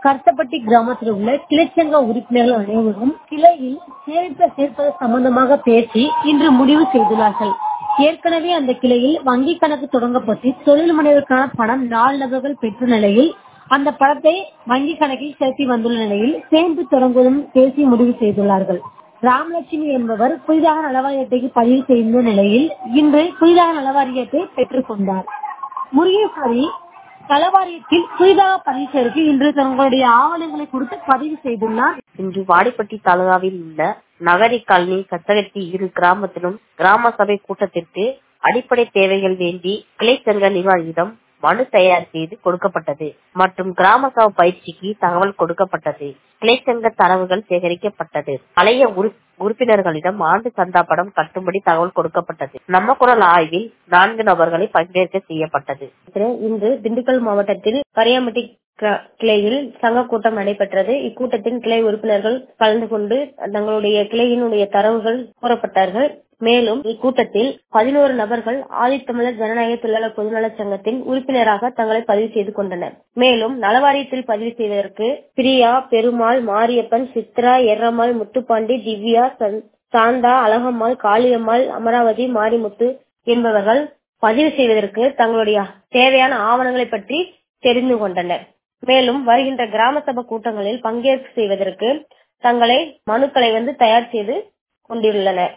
கருத்தப்பட்டி கிராமத்தில் உள்ள கிளைச்சங்க உறுப்பினர்கள் அனைவரும் கிளையில் சேர்க்க சேர்ப்பது சம்பந்தமாக பேசி இன்று முடிவு செய்துள்ளார்கள் ஏற்கனவே அந்த கிளையில் வங்கி கணக்கு தொடங்கப்பட்டு தொழில் முனைவருக்கான பணம் நாலு நபர்கள் பெற்ற நிலையில் அந்த பணத்தை வங்கி கணக்கில் செலுத்தி வந்துள்ள நிலையில் சேர்ந்து தொடங்குவதும் பேசி முடிவு செய்துள்ளார்கள் ராமலட்சுமி என்பவர் புதிதாக நலவாரியத்தை பதிவு செய்த நிலையில் இன்று புதிதாக நலவாரியத்தை பெற்றுக் கொண்டார் முருகேஸ்வரி நலவாரியத்தில் புதிதாக பதிவு செய்து இன்று தங்களுடைய ஆவணங்களை கொடுத்து பதிவு செய்துள்ளார் இன்று வாடிப்பட்டி தாலுகாவில் உள்ள நகரி காலனி கச்சகட்டி இரு கிராமத்திலும் கிராம சபை கூட்டத்திற்கு அடிப்படை தேவைகள் வேண்டி கிளை சங்க நிர்வாகியிடம் மனு தயார் செய்து கொடுக்கப்பட்டது மற்றும் கிராம சபை பயிற்சிக்கு தகவல் கொடுக்கப்பட்டது கிளைச்சங்க தரவுகள் சேகரிக்கப்பட்டது பழைய உறுப்பினர்களிடம் ஆண்டு சந்தா படம் கட்டும்படி தகவல் கொடுக்கப்பட்டது நம்ம குரல் ஆய்வில் நான்கு நபர்களை பங்கேற்க செய்யப்பட்டது இன்று திண்டுக்கல் மாவட்டத்தில் கரியாம்பட்டி கிளையில் சங்க கூட்டம் நடைபெற்றது இக்கூட்டத்தில் கிளை உறுப்பினர்கள் கலந்து கொண்டு தங்களுடைய கிளையினுடைய தரவுகள் கூறப்பட்டார்கள் மேலும் இக்கூட்டத்தில் பதினோரு நபர்கள் ஆதித்தமிழர் ஜனநாயக தொழிலாளர் பொதுநலச் சங்கத்தின் உறுப்பினராக தங்களை பதிவு செய்து கொண்டனர் மேலும் நலவாரியத்தில் பதிவு செய்வதற்கு பிரியா பெருமாள் மாரியப்பன் சித்ரா எர்ரம்மாள் முத்துப்பாண்டி திவ்யா சாந்தா அழகம்மாள் காளியம்மாள் அமராவதி மாரிமுத்து என்பவர்கள் பதிவு செய்வதற்கு தங்களுடைய தேவையான ஆவணங்களை பற்றி தெரிந்து கொண்டனர் மேலும் வருகின்ற கிராம சபை கூட்டங்களில் பங்கேற்பு செய்வதற்கு தங்களை மனுக்களை வந்து தயார் செய்து கொண்டுள்ளனர்